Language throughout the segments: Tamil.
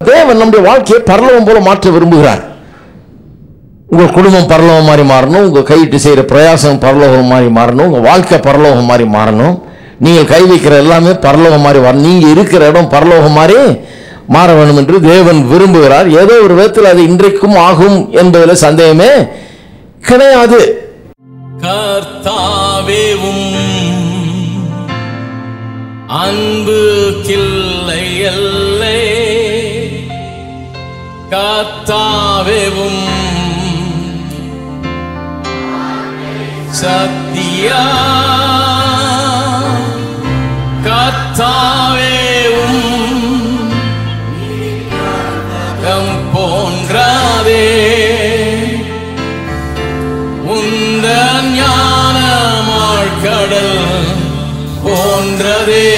தேவன் நம்முடைய வாழ்க்கையை பரலவம் போல மாற்ற விரும்புகிறார் உங்கள் குடும்பம் பரலோகம் மாதிரி மாறணும் உங்கள் கையிட்டு செய்கிற பிரயாசம் பரலோகம் மாதிரி மாறணும் உங்கள் வாழ்க்கை பரலோகம் மாதிரி மாறணும் நீங்கள் கை வைக்கிற எல்லாமே பரலோகம் மாதிரி வரணும் நீங்கள் இருக்கிற இடம் பரலோகம் மாதிரி மாற வேண்டும் என்று தேவன் விரும்புகிறார் ஏதோ ஒரு விதத்தில் அது இன்றைக்கும் ஆகும் என்பதில் சந்தேகமே கிடையாது கர்த்தாவேவும் அன்பு கில்லை எல்லை கர்த்தாவேவும் சத்தியா கர்த்தாவேவும் கம் போன்றாதே உந்த ஞானமாள் கடல் போன்றதே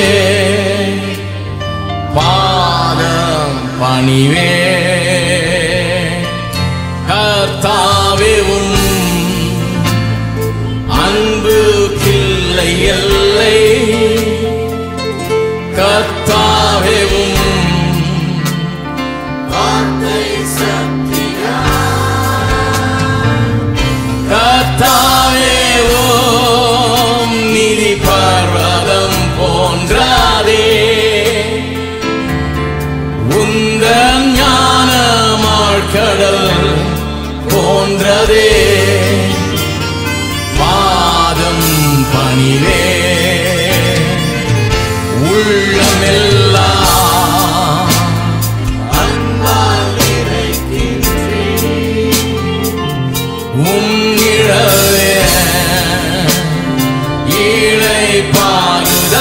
பாதம் பணிவே கர்த்தாவேவும் அன்பு கில்லை எல்லை கர்த்தாவேவும் வார்த்தை சத்தியா கர்த்தாவே ஓம் நிதி பர்வதம் போன்றாதே உந்த ஞானமாள் கடல் போன்றதே பாதம் பணிவே உள்ளமெல்லாம் அன்பால் உம்மிழவே ஈழை பாருத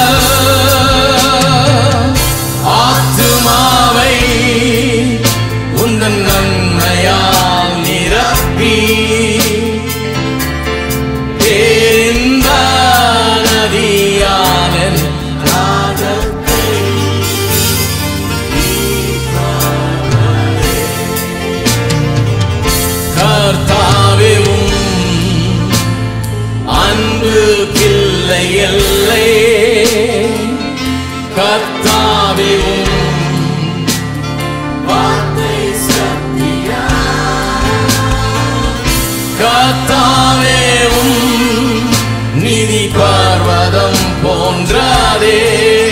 ஆத்துமாவை உந்தன் நன்மையால் நிரப்பி பேரின்ப நதியாலன் ராகத்தை கர்த்தாவேவும் அன்பு கில்லை எல்லை கர்த்தாவேவும் வார்த்தை சத்தியா கர்த்தாவேவும் நிதி பர்வதம் போன்றாதே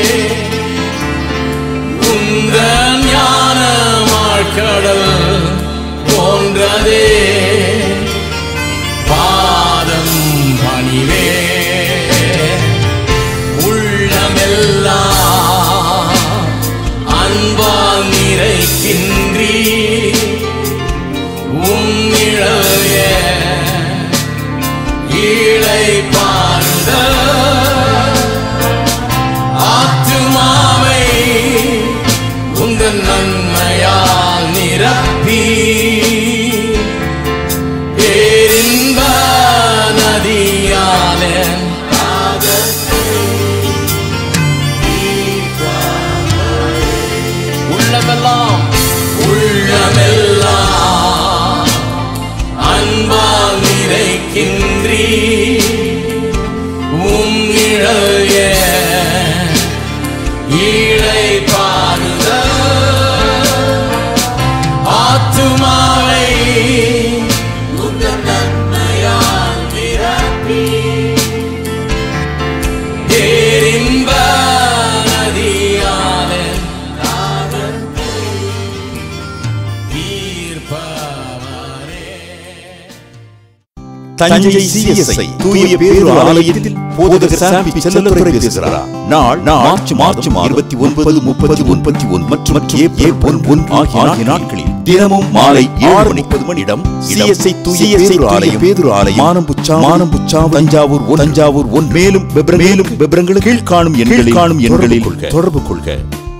உந்த ஞானமாள் கடல் போன்றதே பாதம் பணிவே உள்ளமெல்லாம் அன்பால் நிறைக்கின்றீ உம்மிழவே ஈழை பார்ந்த ஆத்துமாவை உங்கள் நன்மையால் நிரப்பி பேரின்ப நதியாலே உள்ளமெல்லாம் உள்ளமெல்லாம் அன்பால் நிறைக்கின்றீ உம் நிழல் ஈழை பாருத ஆத்துமாவை உந்தன் நன்மையால் நிரப்பி பேரின்ப நதியாலே தாகத்தை தீர்ப்பவரே தஞ்சை சிஎஸ்ஐ தூய பேரு ஆலயத்தில் போதகர் சாம்பி செல்லத்துறை பேசுகிறார் நாள் மார்ச் மார்ச் இருபத்தி ஒன்பது முப்பத்தி முப்பத்தி ஒன்று மற்றும் மற்றும் ஏப்ரல் ஒன்று ஆகிய நாட்களில் தினமும் மாலை ஆறு முப்பது மணியிடம் சிஎஸ்ஐ தூய பேரு ஆலயம் பேதுரு ஆலயம் மானம்புச்சா மானம்புச்சா தஞ்சாவூர் ஒன்று, தஞ்சாவூர் ஒன்று மேலும் விபர- மேலும் விவரங்களுக்கு கீழ்காணும் எண்களில் காணும் எண்களில் தொடர்பு கொள்க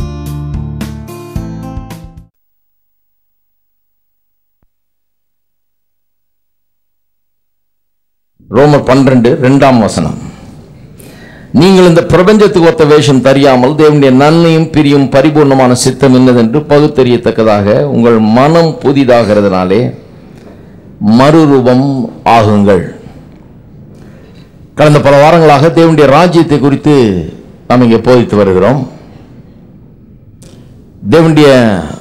ரோமர் பன்னிரண்டு ரெண்டாம் வசனம் நீங்கள் இந்த பிரபஞ்சத்துக்கு ஒத்த வேஷம் தெரியாமல் தேவனுடைய நன்மையும் பிரியும் பரிபூர்ணமான சித்தம் என்னதென்று பகுத்தறியத்தக்கதாக உங்கள் மனம் புதிதாகிறதுனாலே மறுரூபம் ஆகுங்கள் கடந்த பல வாரங்களாக தேவனுடைய ராஜ்யத்தை குறித்து நாம் இங்கே போதித்து வருகிறோம் தேவனுடைய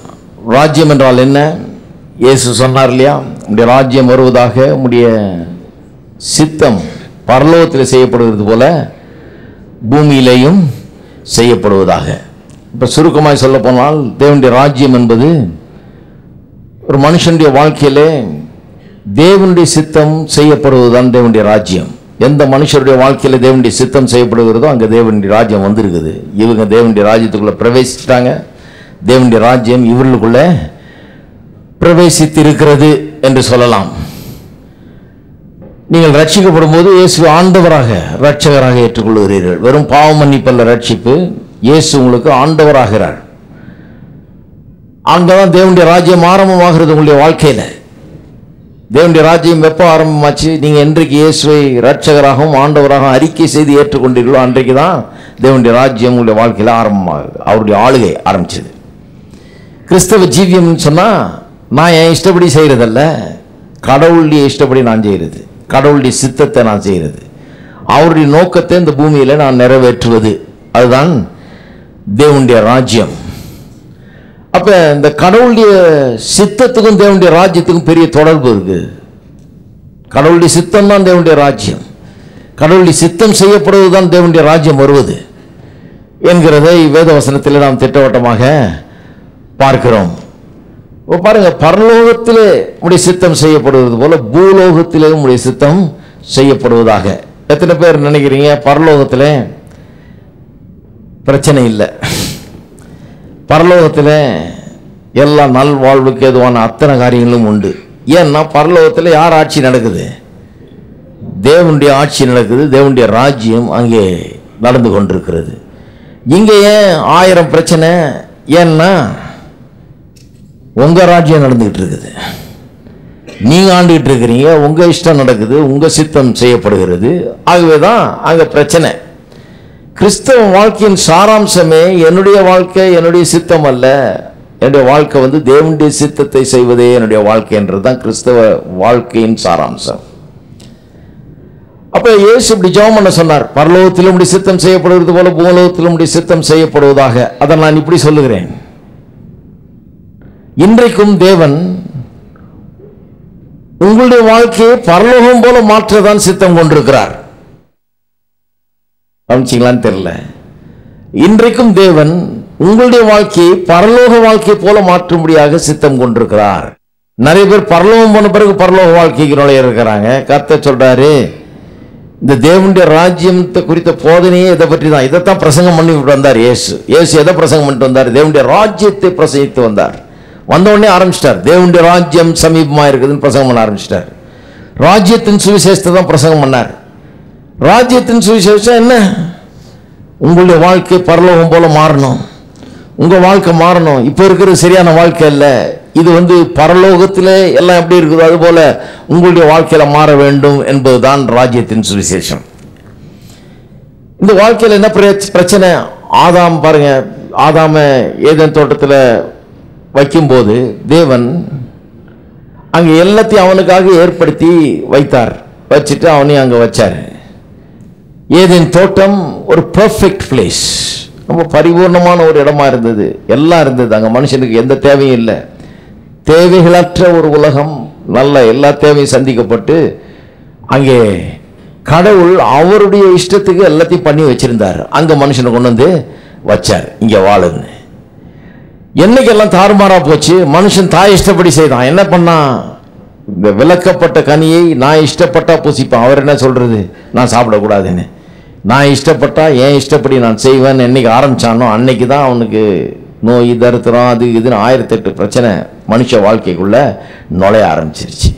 ராஜ்யம் என்றால் என்ன இயேசு சொன்னார் இல்லையா உடைய ராஜ்யம் வருவதாக உடைய சித்தம் பரலோகத்தில் செய்யப்படுவது போல பூமியிலேயும் செய்யப்படுவதாக இப்போ சுருக்கமாய் சொல்ல போனால் தேவனுடைய ராஜ்யம் என்பது ஒரு மனுஷனுடைய வாழ்க்கையிலே தேவனுடைய சித்தம் செய்யப்படுவதுதான் தேவனுடைய ராஜ்யம் எந்த மனுஷருடைய வாழ்க்கையில தேவனுடைய சித்தம் செய்யப்படுகிறதோ அங்கே தேவனுடைய ராஜ்யம் வந்திருக்குது இவங்க தேவனுடைய ராஜ்யத்துக்குள்ள பிரவேசிச்சிட்டாங்க தேவனுடைய ராஜ்யம் இவர்களுக்குள்ள பிரவேசித்திருக்கிறது என்று சொல்லலாம் நீங்கள் ரட்சிக்கப்படும் போது இயேசு ஆண்டவராக ரட்சகராக ஏற்றுக்கொள்கிறீர்கள் வெறும் பாவ மன்னிப்பல்ல ரட்சிப்பு இயேசு உங்களுக்கு ஆண்டவராகிறார் அங்கதான் தேவனுடைய ராஜ்யம் ஆரம்பமாகிறது உங்களுடைய வாழ்க்கையில தேவனுடைய ராஜ்யம் எப்போ ஆரம்பமாச்சு நீங்க என்றைக்கு இயேசுவை ரட்சகராகவும் ஆண்டவராகவும் அறிக்கை செய்து ஏற்றுக்கொண்டீர்களோ அன்றைக்கு தான் தேவனுடைய ராஜ்யம் உங்களுடைய வாழ்க்கையில ஆரம்பமாகுது அவருடைய ஆளுகை ஆரம்பிச்சது கிறிஸ்தவ ஜீவியம்னு சொன்னா நான் என் இஷ்டப்படி செய்யறதல்ல கடவுளுடைய இஷ்டப்படி நான் செய்யறது கடவுளுடைய சித்தத்தை நான் செய்யறது அவருடைய நோக்கத்தை இந்த பூமியில நான் நிறைவேற்றுவது அதுதான் தேவனுடைய ராஜ்யம் அப்ப இந்த கடவுளுடைய சித்தத்துக்கும் தேவனுடைய ராஜ்யத்துக்கும் பெரிய தொடர்பு இருக்கு கடவுளுடைய சித்தம் தான் தேவனுடைய ராஜ்யம் கடவுளுடைய சித்தம் செய்யப்படுவது தான் தேவனுடைய ராஜ்யம் வருவது என்கிறதை வேதவசனத்தில் நாம் திட்டவட்டமாக பார்க்கிறோம் இப்போ பாருங்க பரலோகத்திலே உடைய சித்தம் செய்யப்படுவது போல பூலோகத்திலே உடைய சித்தம் செய்யப்படுவதாக எத்தனை பேர் நினைக்கிறீங்க பரலோகத்திலே பிரச்சனை இல்லை பரலோகத்தில் எல்லா நல்வாழ்வுக்கு எதுவான அத்தனை காரியங்களும் உண்டு ஏன்னா பரலோகத்தில் யார் ஆட்சி நடக்குது தேவனுடைய ஆட்சி நடக்குது தேவனுடைய ராஜ்யம் அங்கே நடந்து கொண்டிருக்கிறது இங்கே ஏன் ஆயிரம் பிரச்சனை ஏன்னா உங்க ராஜ்யம் நடந்துகிட்டு இருக்குது நீங்க ஆண்டுகிட்டு இருக்கிறீங்க உங்க இஷ்டம் நடக்குது உங்க சித்தம் செய்யப்படுகிறது ஆகவே தான் அங்க பிரச்சனை கிறிஸ்தவ வாழ்க்கையின் சாராம்சமே என்னுடைய வாழ்க்கை என்னுடைய சித்தம் அல்ல என்னுடைய வாழ்க்கை வந்து தேவனுடைய சித்தத்தை செய்வதே என்னுடைய வாழ்க்கை என்றதுதான் கிறிஸ்தவ வாழ்க்கையின் சாராம்சம் அப்ப இயேசு இப்படி ஜெபம் பண்ண சொன்னார் பரலோகத்திலும் இப்படி சித்தம் செய்யப்படுவது போல பூலோகத்திலும் இப்படி சித்தம் செய்யப்படுவதாக அதை நான் இப்படி சொல்லுகிறேன் இன்றைக்கும் தேவன் உங்களுடைய வாழ்க்கையை பரலோகம் போல மாற்றதான் சித்தம் கொண்டிருக்கிறார் கவனிச்சிங்களான்னு தெரியல இன்றைக்கும் தேவன் உங்களுடைய வாழ்க்கையை பரலோக வாழ்க்கை போல மாற்றும்படியாக சித்தம் கொண்டிருக்கிறார் நிறைய பேர் பரலோகம் போன பிறகு பரலோக வாழ்க்கைக்கு நுழைய இருக்கிறாங்க கர்த்தர் சொல்றாரு இந்த தேவனுடைய ராஜ்யத்தை குறித்த போதனையே இதை பற்றி தான் இதைத்தான் பிரசங்கம் பண்ணி வந்தார் இயேசு இயேசு எதை பிரசங்கம் பண்ணிட்டு வந்தார் தேவனுடைய ராஜ்யத்தை பிரசங்கித்து வந்தார் வந்த உடனே ஆரம்பிச்சிட்டார் தேவனுடைய ராஜ்யம் சமீபமா இருக்குதுன்னு பிரசங்கம் பண்ண ஆரம்பிச்சிட்டார் ராஜ்யத்தின் சுவிசேஷத்தை தான் பிரசங்கம் பண்ணார் ராஜ்யத்தின் சுவிசேஷம் என்ன உங்களுடைய வாழ்க்கை பரலோகம் போல மாறணும் உங்க வாழ்க்கை மாறணும் இப்போ இருக்கிறது சரியான வாழ்க்கை இல்லை இது வந்து பரலோகத்திலே எல்லாம் எப்படி இருக்குதோ அது போல உங்களுடைய வாழ்க்கையில மாற வேண்டும் என்பதுதான் ராஜ்யத்தின் சுவிசேஷம் இந்த வாழ்க்கையில என்ன பிரச்ச- பிரச்சனை ஆதாம் பாருங்க ஆதாம ஏதேன் தோட்டத்துல வைக்கும்போது தேவன் அங்க எல்லாத்தையும் அவனுக்காக ஏற்படுத்தி வைத்தார் வச்சுட்டு அவனையும் அங்க வச்சாரு ஏதேன் தோட்டம் ஒரு பெர்ஃபெக்ட் பிளேஸ் ரொம்ப பரிபூர்ணமான ஒரு இடமா இருந்தது எல்லாம் இருந்தது அங்க மனுஷனுக்கு எந்த தேவையும் இல்லை தேவைகளற்ற ஒரு உலகம் நல்ல எல்லா தேவையும் சந்திக்கப்பட்டு அங்கே கடவுள் அவருடைய இஷ்டத்துக்கு எல்லாத்தையும் பண்ணி வச்சிருந்தார் அங்க மனுஷனை கொண்டு வந்து வச்சார் இங்க வாழுன்னு என்னைக்கெல்லாம் தாறுமாறா போச்சு மனுஷன் தாய் இஷ்டப்படி செய்தான் என்ன பண்ணான் இந்த விளக்கப்பட்ட கனியை நான் இஷ்டப்பட்டா புசிப்பேன் அவர் என்ன சொல்றது நான் சாப்பிடக்கூடாதுன்னு நான் இஷ்டப்பட்டா என் இஷ்டப்படி நான் செய்வேன் என்னைக்கு ஆரம்பிச்சானோ அன்னைக்கு தான் அவனுக்கு நோய் தருத்திரம் அது இதுன்னு ஆயிரத்தெட்டு பிரச்சனை மனுஷ வாழ்க்கைக்குள்ள நுழைய ஆரம்பிச்சிருச்சு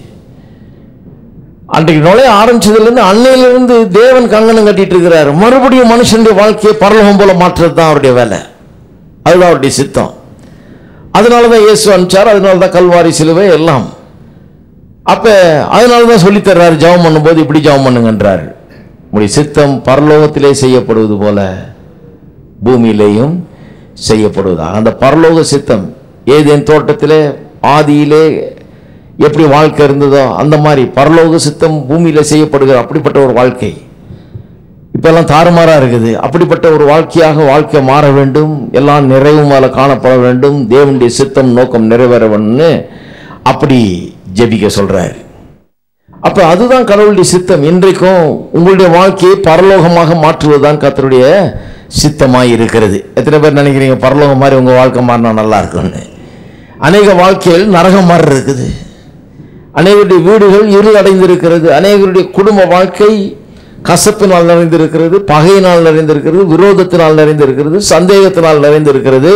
அன்றைக்கு நுழைய ஆரம்பிச்சதுலேருந்து அன்னையிலிருந்து தேவன் கங்கணம் கட்டிட்டு இருக்கிறாரு மறுபடியும் மனுஷனுடைய வாழ்க்கையை பரலோகம் போல மாற்றுறது தான் அவருடைய வேலை அதுதான் அவருடைய சித்தம் அதனால தான் இயேசு அனுப்பிச்சார் அதனால தான் கல்வாரி சிலுவை எல்லாம் அப்ப அதனால தான் சொல்லித் தர்றாரு ஜெபம் பண்ணும்போது இப்படி ஜெபம் பண்ணுங்கன்றார் உங்களுடைய சித்தம் பரலோகத்திலே செய்யப்படுவது போல பூமியிலேயும் செய்யப்படுவதாக அந்த பரலோக சித்தம் ஏதேன் தோட்டத்திலே ஆதியிலே எப்படி வாழ்க்கை இருந்ததோ அந்த மாதிரி பரலோக சித்தம் பூமியில செய்யப்படுகிற அப்படிப்பட்ட ஒரு வாழ்க்கை இப்பெல்லாம் தாறுமாறா இருக்குது அப்படிப்பட்ட ஒரு வாழ்க்கையாக வாழ்க்கை மாற வேண்டும் எல்லாம் நிறைவும் அதில் காணப்பட வேண்டும் தேவனுடைய சித்தம் நோக்கம் நிறைவேற வேணும்னு அப்படி ஜெபிக்க சொல்றார் அப்ப அதுதான் கடவுளுடைய சித்தம் இன்றைக்கும் உங்களுடைய வாழ்க்கையை பரலோகமாக மாற்றுவதுதான் கர்த்தருடைய சித்தமாய் இருக்கிறது எத்தனை பேர் நினைக்கிறீங்க பரலோகம் மாதிரி உங்க வாழ்க்கை மாறினா நல்லா இருக்கும்னு அநேக வாழ்க்கையில் நரகம் மாதிரி இருக்குது அநேகருடைய வீடுகள் இருள் அடைந்திருக்கிறது அநேகருடைய குடும்ப வாழ்க்கை கசப்பினால் நிறைந்திருக்கிறது பகையினால் நிறைந்திருக்கிறது விரோதத்தினால் நிறைந்திருக்கிறது சந்தேகத்தினால் நிறைந்திருக்கிறது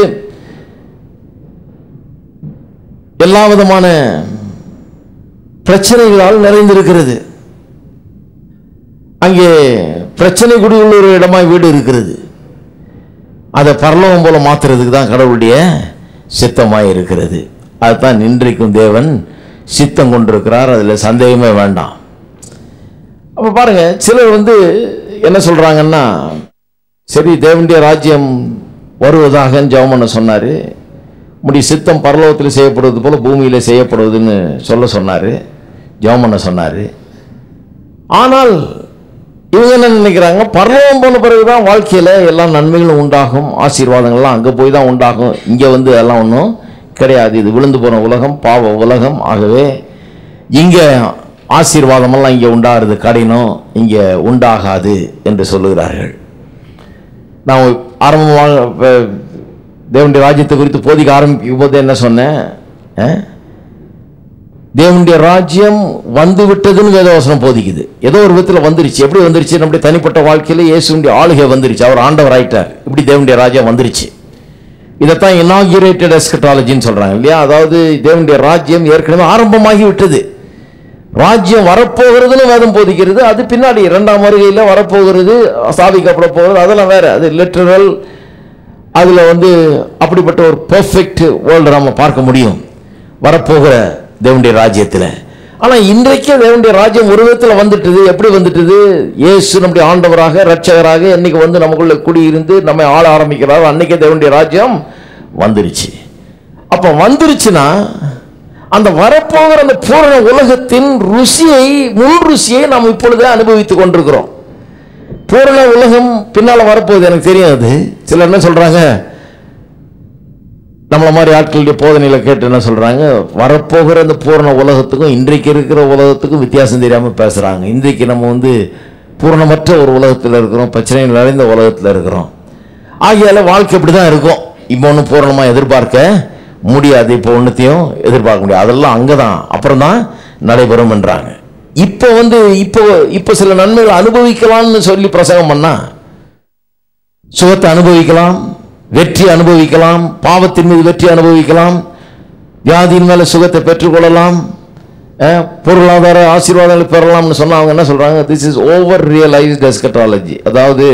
எல்லா விதமான பிரச்சனைகளால் நிறைந்திருக்கிறது அங்கே பிரச்சனை குடியுள்ள ஒரு இடமாய் வீடு இருக்கிறது அதை பரலோகம் போல மாத்துறதுக்கு தான் கடவுளுடைய சித்தமாய் இருக்கிறது அதுதான் இன்றைக்கும் தேவன் சித்தம் கொண்டிருக்கிறார் அதில் சந்தேகமே வேண்டாம் அப்போ பாருங்க சிலர் வந்து என்ன சொல்றாங்கன்னா சரி தேவனுடைய ராஜ்யம் வருவதாக ஜெபம் பண்ண சொன்னார் முடி சித்தம் பரலோகத்தில் செய்யப்படுவது போல பூமியில் செய்யப்படுவதுன்னு சொல்ல சொன்னார் ஜெபம் பண்ண சொன்னார் ஆனால் இவங்க என்ன நினைக்கிறாங்க பரலோகம் போன பிறகுதான் வாழ்க்கையில் எல்லா நன்மைகளும் உண்டாகும் ஆசீர்வாதங்கள்லாம் அங்கே போய் தான் உண்டாகும் இங்கே வந்து அதெல்லாம் ஒன்றும் கிடையாது இது விழுந்து போன உலகம் பாவ உலகம் ஆகவே இங்கே ஆசீர்வாதமெல்லாம் இங்கே உண்டாகிறது கடினம் இங்கே உண்டாகாது என்று சொல்லுகிறார்கள் நான் ஆரம்பமாக இப்ப தேவனுடைய ராஜ்யத்தை குறித்து போதிக்க ஆரம்பிக்கும் போது என்ன சொன்னேன் அஹ்? தேவனுடைய ராஜ்யம் வந்து விட்டதுன்னு வேதவசனம் போதிக்குது ஏதோ ஒரு விதத்தில் வந்துருச்சு எப்படி வந்துருச்சு நம்முடைய தனிப்பட்ட வாழ்க்கையில இயேசுடைய ஆளுகை வந்துருச்சு அவர் ஆண்டவர் ஆயிட்டார் இப்படி தேவனுடைய ராஜ்யம் வந்துருச்சு இதைத்தான் இனாகிரேட்டட் எஸ்கட்டாலஜின்னு சொல்றாங்க இல்லையா அதாவது தேவனுடைய ராஜ்யம் ஏற்கனவே ஆரம்பமாகி விட்டது ராஜ்யம் வரப்போகிறதுன்னு வேதம் போதிக்கிறது அது பின்னாடி இரண்டாம் வருகையில் வரப்போகிறது ஸ்தாபிக்கப்பட போகிறது அதெல்லாம் வேற அது லிட்டரல் அதில் வந்து அப்படிப்பட்ட ஒரு பெர்ஃபெக்ட் வேர்ல்டு நம்ம பார்க்க முடியும் வரப்போகிற தேவனுடைய ராஜ்யத்தில் ஆனால் இன்றைக்கே தேவனுடைய ராஜ்யம் ஒரு விதத்தில் வந்துட்டுது எப்படி வந்துட்டுது இயேசு நம்முடைய ஆண்டவராக இரட்சகராக என்னைக்கு வந்து நமக்குள்ள குடியிருந்து நம்ம ஆள ஆரம்பிக்கிறாரோ அன்னைக்கே தேவனுடைய ராஜ்யம் வந்துருச்சு அப்போ வந்துருச்சுன்னா அந்த வரப்போகிற அந்த பூரண உலகத்தின் ருசியை முன் ருசியை நாம் இப்பொழுதே அனுபவித்துக் கொண்டிருக்கிறோம் பூரண உலகம் பின்னால வரப்போகுது எனக்கு தெரியும் அது சிலர் என்ன சொல்றாங்க நம்மள மாதிரி ஆட்களுடைய போதனையில கேட்டு என்ன சொல்றாங்க வரப்போகிற அந்த பூரண உலகத்துக்கும் இன்றைக்கு இருக்கிற உலகத்துக்கும் வித்தியாசம் தெரியாம பேசுறாங்க இன்றைக்கு நம்ம வந்து பூரணமற்ற ஒரு உலகத்தில் இருக்கிறோம் பிரச்சனை நிறைந்த உலகத்தில் இருக்கிறோம் ஆகியால வாழ்க்கை இப்படி தான் இருக்கும் இப்போ ஒன்றும் பூரணமாக எதிர்பார்க்க முடியாது இப்போ ஒன்றுத்தையும் எதிர்பார்க்க முடியாது அதெல்லாம் அங்கே தான் அப்புறம் தான் நடைபெறும் என்றாங்க இப்போ வந்து இப்போ இப்போ சில நன்மைகளை அனுபவிக்கலாம்னு சொல்லி பிரசங்கம் பண்ணா சுகத்தை அனுபவிக்கலாம் வெற்றி அனுபவிக்கலாம் பாவத்தின் மீது வெற்றி அனுபவிக்கலாம் வியாதியின் மேல சுகத்தை பெற்றுக்கொள்ளலாம் அஹ், பொருளாதார ஆசீர்வாதங்களை பெறலாம்னு சொன்னா அவங்க என்ன சொல்றாங்க this is over realised eschatology அதாவது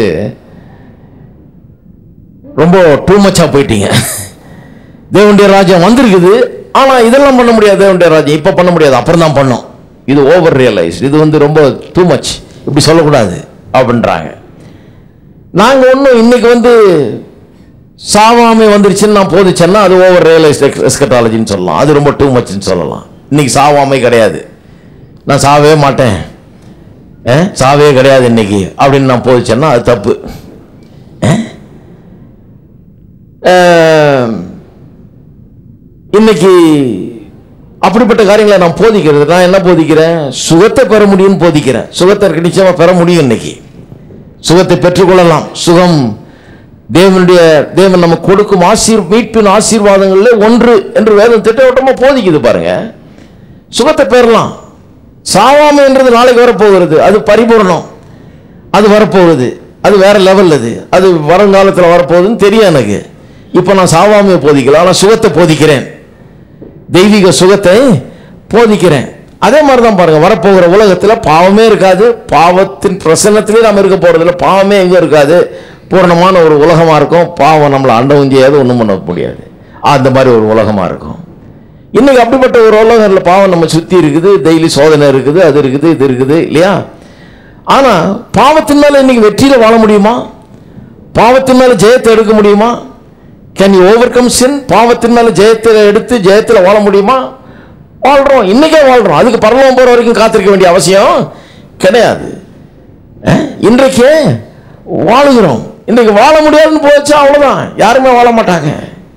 ரொம்ப டூ மச்சா போயிட்டீங்க தேவனுடைய ராஜ்யம் வந்திருக்குது ஆனா இதெல்லாம் பண்ண முடியாது தேவனுடைய ராஜ்யம் இப்ப பண்ண முடியாது அப்புறம் தான் பண்ணோம் இது ஓவர் ரியலைஸ் இது வந்து ரொம்ப டூ மச் இப்படி சொல்லக்கூடாது அப்படின்றாங்க நாங்க ஒன்றும் இன்னைக்கு வந்து சாவாமை வந்துருச்சுன்னு நான் போதிச்சேன்னா அது ஓவர் ரியலைஸ்ட் எஸ்கட்டாலஜின்னு சொல்லலாம் அது ரொம்ப டூ மச்னு சொல்லலாம் இன்னைக்கு சாவாமை கிடையாது நான் சாவே மாட்டேன் அஹ், சாவே கிடையாது இன்னைக்கு அப்படின்னு நான் போதிச்சேன்னா அது தப்பு அஹ்? அஹ், இன்னைக்கு அப்படிப்பட்ட காரியங்களை நான் போதிக்கிறது நான் என்ன போதிக்கிறேன் சுகத்தை பெற முடியும்னு போதிக்கிறேன் சுகத்தை நிச்சயமா பெற முடியும் இன்னைக்கு சுகத்தை பெற்றுக்கொள்ளலாம் சுகம் தேவனுடைய தேவன் நம்ம கொடுக்கும் ஆசீர் மீட்பின் ஆசீர்வாதங்கள்ல ஒன்று என்று வேதம் திட்டவட்டமா போதிக்குது பாருங்க சுகத்தை பெறலாம் சாவாமை என்றது நாளைக்கு வரப்போகிறது அது பரிபூரணம் அது வரப்போகுது அது வேற லெவல் அது அது வருங்காலத்தில் வரப்போகுதுன்னு தெரியும் எனக்கு இப்போ நான் சாவாமையை போதிக்கல ஆனால் சுகத்தை போதிக்கிறேன் தெய்வீக சுகத்தை போதிக்கிறேன் அதே மாதிரி தான் பாருங்க வரப்போகிற உலகத்துல பாவமே இருக்காது பாவத்தின் பிரசன்னத்திலே நம்ம இருக்க போறதில்ல பாவமே எங்க இருக்காது பூரணமான ஒரு உலகமா இருக்கும் பாவம் நம்மளை அண்டவும் செய்யாது ஒன்றும் பண்ண முடியாது அந்த மாதிரி ஒரு உலகமா இருக்கும் இன்னைக்கு அப்படிப்பட்ட ஒரு உலகத்தில் பாவம் நம்ம சுத்தி இருக்குது டெய்லி சோதனை இருக்குது அது இருக்குது இது இருக்குது இல்லையா ஆனா பாவத்தின் மேல இன்னைக்கு வெற்றியில வாழ முடியுமா பாவத்தின் மேல ஜெயத்தை எடுக்க முடியுமா can you overcome sin பாவத்தின் மேல ஜெயத்தை எடுத்து ஜெயத்துல வாழ முடியுமா வாழ்றோம் இன்னைக்கே வாழ்றோம் அதுக்கு பரலோகம் போற வரைக்கும் காத்திருக்க வேண்டிய அவசியம் கிடையாது அஹ், இன்றைக்கே வாழுகிறோம் இன்னைக்கு வாழ முடியாதுன்னு போச்சா அவ்வளவுதான் யாருமே வாழ மாட்டாங்க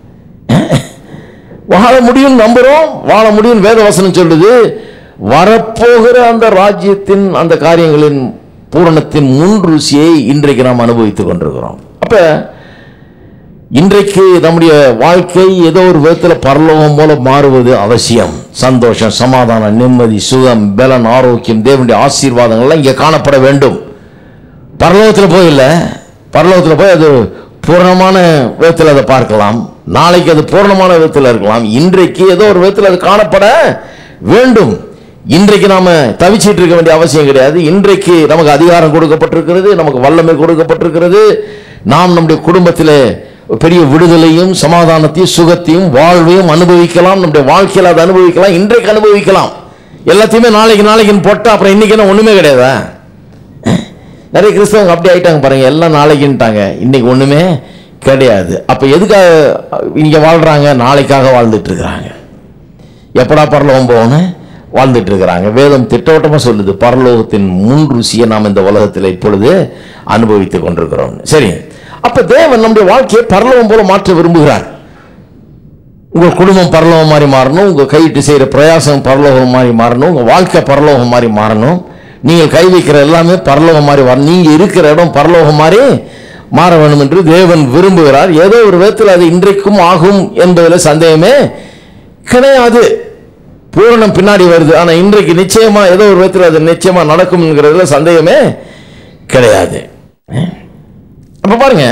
வாழ முடியும் நம்புறோம் வாழ முடியும் வேதவசனம் சொல்லுது வரப்போகிற அந்த ராஜ்யத்தின் அந்த காரியங்களின் பூரணத்தின் முன் ருசியை இன்றைக்கு நாம் அனுபவித்துக் கொண்டிருக்கிறோம் அப்ப இன்றைக்கு நம்முடைய வாழ்க்கை ஏதோ ஒரு விதத்தில் பரலோகம் போல மாறுவது அவசியம் சந்தோஷம் சமாதானம் நிம்மதி சுகம் பலன் ஆரோக்கியம் தேவனுடைய ஆசீர்வாதங்கள்லாம் இங்கே காணப்பட வேண்டும் பரலோகத்தில் போய் இல்லை பரலோகத்தில் போய் அது பூரணமான விதத்தில் அதை பார்க்கலாம் நாளைக்கு அது பூரணமான விதத்தில் இருக்கலாம் இன்றைக்கு ஏதோ ஒரு விதத்தில் அது காணப்பட வேண்டும் இன்றைக்கு நாம தவிச்சிட்டு இருக்க வேண்டிய அவசியம் கிடையாது இன்றைக்கு நமக்கு அதிகாரம் கொடுக்கப்பட்டிருக்கிறது நமக்கு வல்லமை கொடுக்கப்பட்டிருக்கிறது நாம் நம்முடைய குடும்பத்தில் பெரிய விடுதலையும் சமாதானத்தையும் சுகத்தையும் வாழ்வையும் அனுபவிக்கலாம் நம்முடைய வாழ்க்கையில் அதை அனுபவிக்கலாம் இன்றைக்கு அனுபவிக்கலாம் எல்லாத்தையுமே நாளைக்கு நாளைக்குன்னு போட்டால் அப்புறம் இன்னைக்கு என்ன ஒண்ணுமே கிடையாதா நிறைய கிறிஸ்தவங்க அப்படி ஆயிட்டாங்க பாருங்க எல்லாம் நாளைக்குன்ட்டாங்க இன்னைக்கு ஒண்ணுமே கிடையாது அப்ப எதுக்காக இங்க வாழ்றாங்க நாளைக்காக வாழ்ந்துட்டு இருக்கிறாங்க எப்படா பரலோகம் போகணும் வாழ்ந்துட்டு இருக்கிறாங்க வேதம் திட்டவட்டமா சொல்லுது பரலோகத்தின் முன் ருசியை நாம் இந்த உலகத்தில் இப்பொழுது அனுபவித்துக் கொண்டிருக்கிறோம் சரி அப்ப தேவன் நம்முடைய வாழ்க்கையை பரலோகம் போல மாற்ற விரும்புகிறார் உங்க குடும்பம் பரலோகம் மாதிரி மாறணும் உங்க கையிட்டு செய்யற பிரயாசம் பரலோகம் மாதிரி மாறணும் உங்க வாழ்க்கை பரலோகம் மாதிரி மாறணும் நீங்கள் கை வைக்கிற எல்லாமே பரலோகம் மாதிரி வரணும் நீங்க இருக்கிற இடம் பரலோகம் மாதிரி மாற வேண்டும் என்று தேவன் விரும்புகிறார் ஏதோ ஒரு விதத்தில் அது இன்றைக்கும் ஆகும் என்பதில் சந்தேகமே கிடையாது பூரணம் பின்னாடி வருது ஆனா இன்றைக்கு நிச்சயமா ஏதோ ஒரு விதத்தில் அது நிச்சயமா நடக்கும்ங்கிறதுல சந்தேகமே கிடையாது அப்ப பாருங்க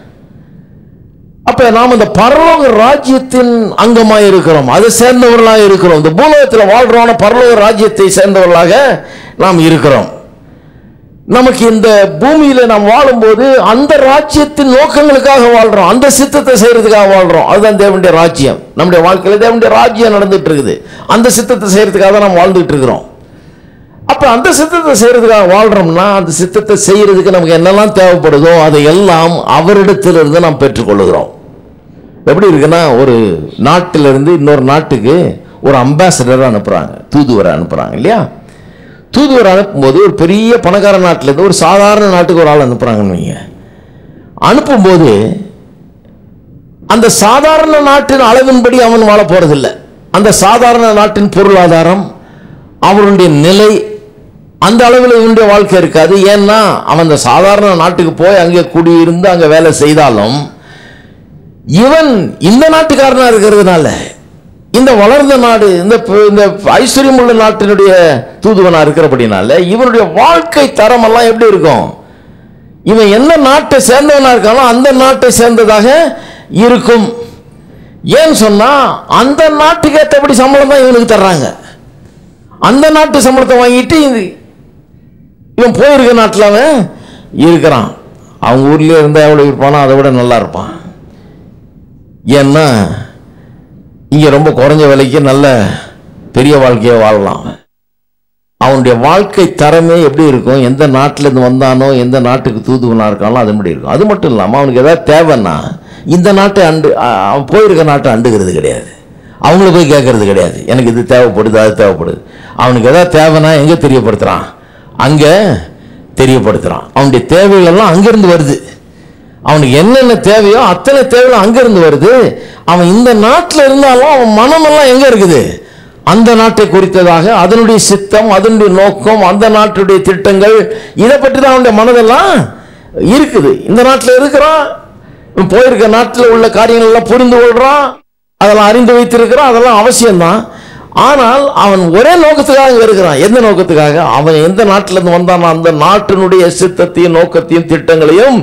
அப்ப நாம் இந்த பரலோக ராஜ்யத்தின் அங்கமாய் இருக்கிறோம் அதை சேர்ந்தவர்களாக இருக்கிறோம் இந்த பூலோகத்தில் வாழ்றோம் பரலோக ராஜ்யத்தை சேர்ந்தவர்களாக நாம் இருக்கிறோம் நமக்கு இந்த பூமியில நாம் வாழும்போது அந்த ராஜ்யத்தின் நோக்கங்களுக்காக வாழ்றோம் அந்த சித்தத்தை செய்யறதுக்காக வாழ்றோம் அதுதான் தேவனுடைய ராஜ்யம் நம்முடைய வாழ்க்கையில தேவனுடைய ராஜ்யம் நடந்துட்டு இருக்குது அந்த சித்தத்தை செய்யறதுக்காக தான் நாம் வாழ்ந்துட்டு இருக்கிறோம் அப்ப அந்த சித்தத்தை செய்யறதுக்காக வாழ்றோம்னா அந்த சித்தத்தை செய்யறதுக்கு நமக்கு என்னெல்லாம் தேவைப்படுதோ அதை எல்லாம் அவரிடத்திலிருந்து நாம் பெற்றுக்கொள்ளுகிறோம் எப்படி இருக்குன்னா ஒரு நாட்டிலிருந்து இன்னொரு நாட்டுக்கு ஒரு அம்பாசடர் அனுப்புறாங்க தூதுவரை அனுப்புறாங்க இல்லையா தூதுவர் அனுப்பும்போது ஒரு பெரிய பணக்கார நாட்டிலேருந்து ஒரு சாதாரண நாட்டுக்கு ஒரு ஆள் அனுப்புறாங்கன்னு வைங்க அனுப்பும்போது அந்த சாதாரண நாட்டின் அளவின்படி அவன் வாழ போறதில்லை அந்த சாதாரண நாட்டின் பொருளாதாரம் அவனுடைய நிலை அந்த அளவில் இவனுடைய வாழ்க்கை இருக்காது ஏன்னா அவன் அந்த சாதாரண நாட்டுக்கு போய் அங்கே குடியிருந்து அங்கே வேலை செய்தாலும் இவன் இந்த நாட்டுக்காரனா இருக்கிறதுனால இந்த வளர்ந்த நாடு இந்த ப- இந்த ஐஸ்வர்யம் உள்ள நாட்டினுடைய தூதுவனா இருக்கிறபடினால இவனுடைய வாழ்க்கை தரம் எல்லாம் எப்படி இருக்கும் இவன் எந்த நாட்டை சேர்ந்தவனா இருக்கானோ அந்த நாட்டை சேர்ந்ததாக இருக்கும் ஏன்னு சொன்னா அந்த நாட்டுக்கு ஏற்றபடி சம்பளம் தான் இவனுக்கு தர்றாங்க அந்த நாட்டு சம்பளத்தை வாங்கிட்டு இது- இவன் போயிருக்க நாட்டில் அவன் இருக்கிறான் அவங்க ஊர்லயே இருந்தால் எவ்வளோ இருப்பானோ அதை விட நல்லா இருப்பான் ஏன்னா இங்கே ரொம்ப குறைஞ்ச விலைக்கு நல்ல பெரிய வாழ்க்கையை வாழலாம் அவனுடைய வாழ்க்கை தரமே எப்படி இருக்கும் எந்த நாட்டிலேருந்து வந்தானோ எந்த நாட்டுக்கு தூதுவனா இருக்கானோ அது மாதிரி இருக்கும் அது மட்டும் இல்லாமல் அவனுக்கு ஏதாவது தேவைன்னா இந்த நாட்டை அண்டு அ- அவன் போயிருக்க நாட்டை அண்டுகிறது கிடையாது அவங்கள போய் கேட்கறது கிடையாது எனக்கு இது தேவைப்படுது அது தேவைப்படுது அவனுக்கு ஏதாவது தேவைன்னா எங்கே தெரியப்படுத்துகிறான் அங்கே தெரியப்படுத்துகிறான் அவனுடைய தேவைகள் எல்லாம் அங்கேருந்து வருது அவனுக்கு என்னென்ன தேவையோ அத்தனை தேவையும் அங்கிருந்து வருது அவன் இந்த நாட்டில் இருந்தாலும் அவன் மனமெல்லாம் எங்க இருக்குது அந்த நாட்டை குறித்ததாக அதனுடைய சித்தம் அதனுடைய நோக்கம் அந்த நாட்டுடைய திட்டங்கள் இதை பற்றி தான் அவனுடைய மனதெல்லாம் இருக்குது இந்த நாட்டில் இருக்கிறான் இவன் போயிருக்க நாட்டில் உள்ள காரியங்கள் எல்லாம் புரிந்து கொள்றான் அதெல்லாம் அறிந்து வைத்திருக்கிறான் அதெல்லாம் அவசியம்தான் ஆனால் அவன் ஒரே நோக்கத்துக்காக இங்க இருக்கிறான் எந்த நோக்கத்துக்காக அவன் எந்த நாட்டில இருந்து வந்தானோ அந்த நாட்டினுடைய சித்தத்தையும் நோக்கத்தையும் திட்டங்களையும்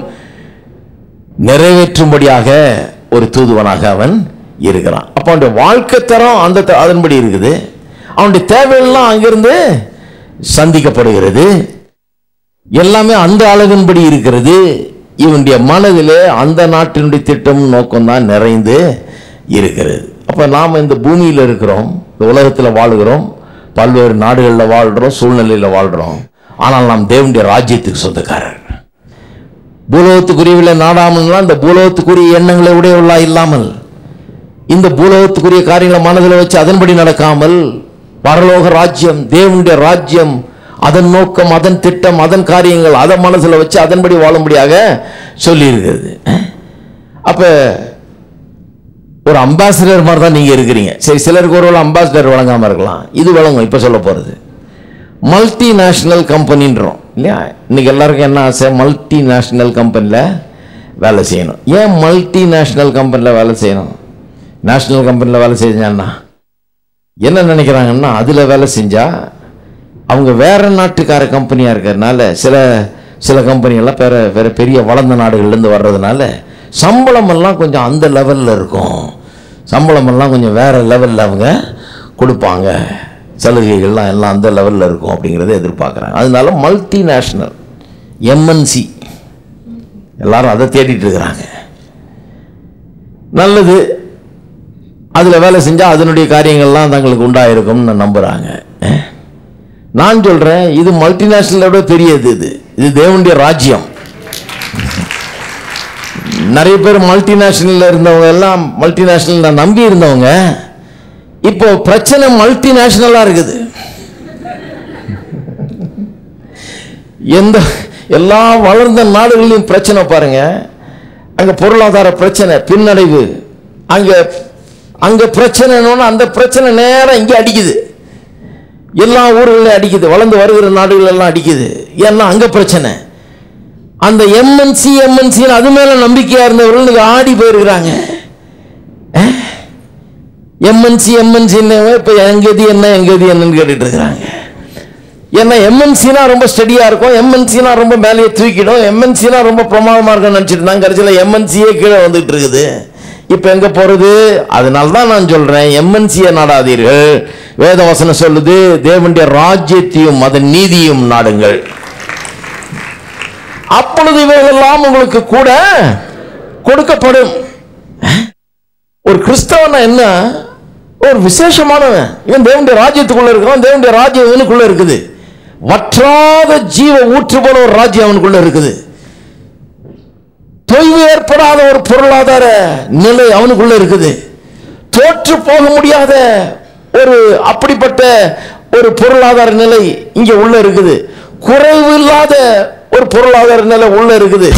நிறைவேற்றும்படியாக ஒரு தூதுவனாக அவன் இருக்கிறான் அப்போ அவனுடைய வாழ்க்கை தரம் அந்த த- அதன்படி இருக்குது அவனுடைய தேவையெல்லாம் அங்கிருந்து சந்திக்கப்படுகிறது எல்லாமே அந்த அளவின்படி இருக்கிறது இவனுடைய மனதிலே அந்த நாட்டினுடைய திட்டம் நோக்கம் தான் நிறைந்து இருக்கிறது அப்ப நாம இந்த பூமியில இருக்கிறோம் இந்த உலகத்தில் வாழுகிறோம் பல்வேறு நாடுகளில் வாழ்றோம் சூழ்நிலையில் வாழ்றோம் ஆனால் நாம் தேவனுடைய ராஜ்யத்துக்கு சொந்தக்காரர் பூலோகத்துக்குரியவில்லை நாடாமல்லாம் இந்த பூலோகத்துக்குரிய எண்ணங்களை உடையவர்களா இல்லாமல் இந்த பூலோகத்துக்குரிய காரியங்களை மனதில் வச்சு அதன்படி நடக்காமல் பரலோக ராஜ்யம் தேவனுடைய ராஜ்யம் அதன் நோக்கம் அதன் திட்டம் அதன் காரியங்கள் அதை மனசுல வச்சு அதன்படி வாழும்படியாக சொல்லியிருக்கிறது அப்ப ஒரு அம்பாசிடர் மாதிரி தான் நீங்க இருக்கிறீங்க சரி சிலருக்கு ஒரு அம்பாசிடர் வழங்காம இருக்கலாம் இது வழங்கும் இப்ப சொல்ல போறது மல்டி நேஷனல் கம்பெனின்றோம் இல்லையா இன்னைக்கு எல்லாருக்கும் என்ன ஆசை மல்டி நேஷனல் கம்பெனியில் வேலை செய்யணும் ஏன் மல்டி நேஷனல் கம்பெனியில் வேலை செய்யணும் நேஷனல் கம்பெனியில் வேலை செஞ்சான்னா என்ன நினைக்கிறாங்கன்னா அதில் வேலை செஞ்சா அவங்க வேற நாட்டுக்கார கம்பெனியாக இருக்கிறதுனால சில சில கம்பெனியெல்லாம் வேற வேற பெரிய வளர்ந்த நாடுகள்லேருந்து வர்றதுனால சம்பளம் எல்லாம் கொஞ்சம் அந்த லெவலில் இருக்கும் சம்பளம் எல்லாம் கொஞ்சம் வேற லெவலில் அவங்க கொடுப்பாங்க சலுகைகள்லாம் எல்லாம் அந்த லெவலில் இருக்கும் அப்படிங்கிறத எதிர்பார்க்குறாங்க அதனால மல்டி நேஷனல் எம்என்சி எல்லாரும் அதை தேடிட்டு இருக்கிறாங்க நல்லது அதில் வேலை செஞ்சால் அதனுடைய காரியங்கள்லாம் தங்களுக்கு உண்டாயிருக்கும்னு நம்புகிறாங்க நான் சொல்கிறேன் இது மல்டிநேஷ்னலோட பெரியது இது இது தேவனுடைய ராஜ்யம் நிறைய பேர் மல்டிநேஷ்னலில் இருந்தவங்க எல்லாம் மல்டிநேஷ்னல் நம்பி இருந்தவங்க இப்போ பிரச்சனை மல்டிநேஷ்னலாக இருக்குது எந்த எல்லா வளர்ந்த நாடுகளிலும் பிரச்சனை பாருங்க அங்க பொருளாதார பிரச்சனை பின்னடைவு அங்க அங்க பிரச்சனைன்னு அந்த பிரச்சனை நேரா இங்க அடிக்குது எல்லா ஊர்களையும் அடிக்குது வளர்ந்து வருகிற நாடுகள் எல்லாம் அடிக்குது ஏன்னா அங்க பிரச்சனை அந்த எம்என்சி எம்என்சி அது மேல நம்பிக்கையா இருந்தவர்கள் இன்னைக்கு ஆடி போயிருக்கிறாங்க எம்என்சி எம்என்சின்னு இப்போ எங்கேது என்ன எங்கேது என்னன்னு கேட்டுட்டு இருக்கிறாங்க ஏன்னா எம்என்சினா ரொம்ப ஸ்டடியா இருக்கும் எம்என்சினா ரொம்ப மேலேயே தூக்கிடும் எம்என்சினா ரொம்ப பிரமாதமா இருக்கும்னு நினைச்சிட்டு இருந்தாங்க கடைசியில் எம்என்சியே கீழே வந்துட்டு இருக்குது இப்போ எங்க போறது அதனால தான் நான் சொல்றேன் எம்என்சியை நாடாதீர்கள் வேதவசனம் சொல்லுது தேவனுடைய ராஜ்யத்தையும் அதன் நீதியும் நாடுங்கள் அப்பொழுது இவைகளெல்லாம் உங்களுக்கு கூட கொடுக்கப்படும் ஒரு கிறிஸ்தவனா என்ன ஒரு விசேஷமானவன் இவன் தேவனுடைய ராஜ்யத்துக்குள்ள இருக்கிறான் தேவனுடைய ராஜ்யம் இவனுக்குள்ள இருக்குது வற்றாத ஜீவ ஊற்று போல ஒரு ராஜ்யம் அவனுக்குள்ள இருக்குது தொய்வு ஏற்படாத ஒரு பொருளாதார நிலை அவனுக்குள்ள இருக்குது தோற்று போக முடியாத ஒரு அப்படிப்பட்ட ஒரு பொருளாதார நிலை இங்க உள்ள இருக்குது குறைவு இல்லாத ஒரு பொருளாதார நிலை உள்ள இருக்குது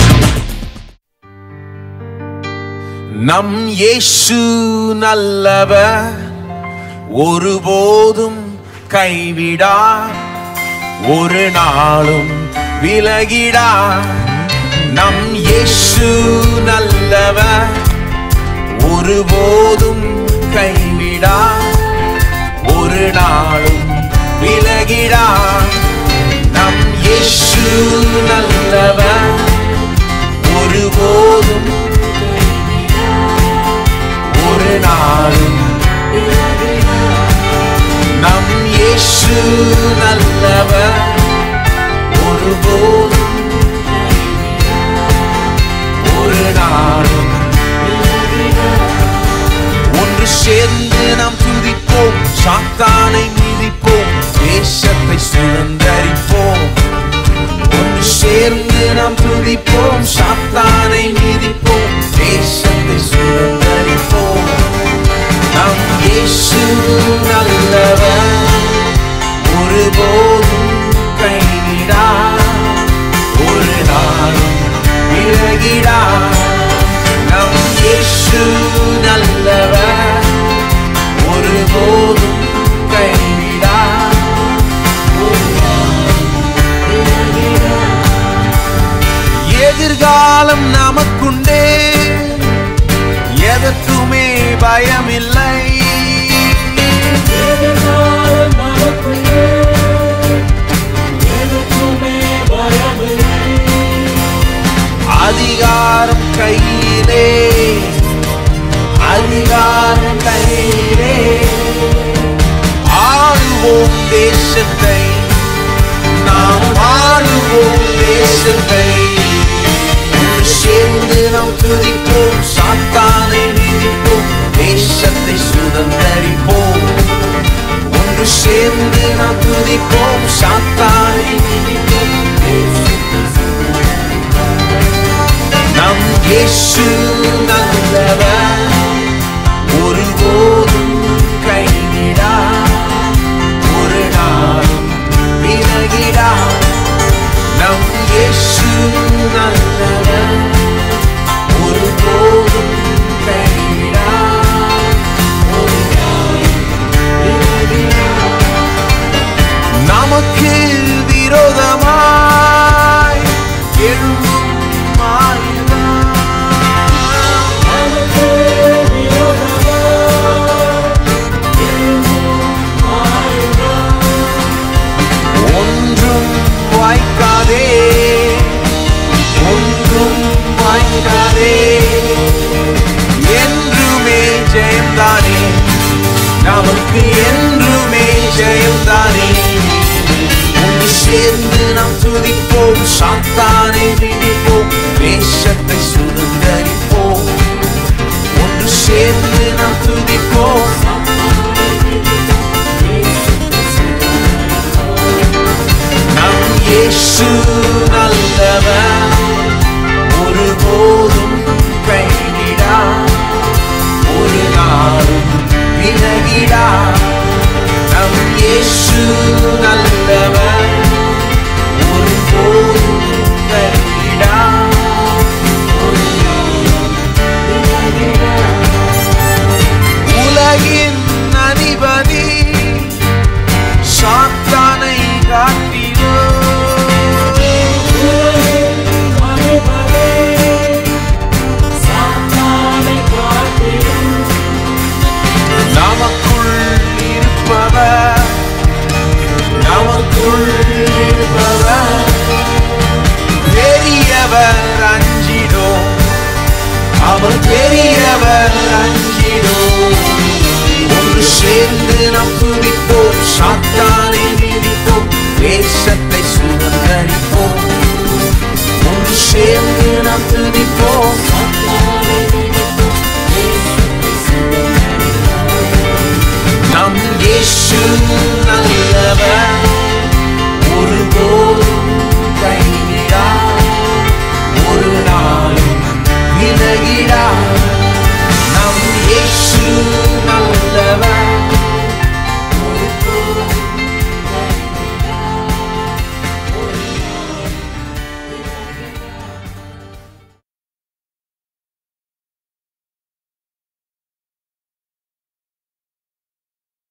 நம் இயேசு நல்லவர் ஒருபோதும் கைவிடா ஒரு நாளும் விலகிடா நம் இயேசு நல்லவர் ஒருபோதும் கைவிடா ஒரு நாளும் விலகிடா நம் இயேசு நல்லவர் ஒருபோதும் ஒரு நாளும் நம் இயேசு நல்லவர் ஒருபோதும் ஒரு நாளும் ஒன்று சேர்ந்து நாம் துதிப்போம் சாத்தானை மிதிப்போம் தேசத்தை சுதந்தரிப்போம் ஒன்று சேர்ந்து நாம் துதிப்போம் சாத்தானை மிதிப்போம் தேசத்தை சுதந்தரிப்போம் நம் இயேசு நல்லவர் ஒருபோதும் கைவிடா ஒரு நாளும் விலகிடா நம் இயேசு நல்லவர் ஒருபோதும் கைவிடா ஒரு நாளும் விலகிடா. எதிர்காலம் நமக்குண்டே எதற்குமே பயமில்லை அதிகாரம் கையிலே அதிகாரம் கையிலே ஆளுவோம் தேசத்தை நாம் ஆளுவோம் தேசத்தை ஒன்று சேர்ந்து நாம் துதிப்போம் சாத்தானை மிதிப்போம் தேசத்தை சுதந்தரிப்போம் ஒன்று சேர்ந்து நாம் துதிப்போம் சாத்தானை மிதிப்போம் தேசத்தை சுதந்தரிப்போம். நம் இயேசு நல்லவர் ஒருபோதும் கைவிடா ஒரு நாளும் விலகிடா சாத்தானை விடிப்போம் தேசத்தை சுதந்திரிப்போம்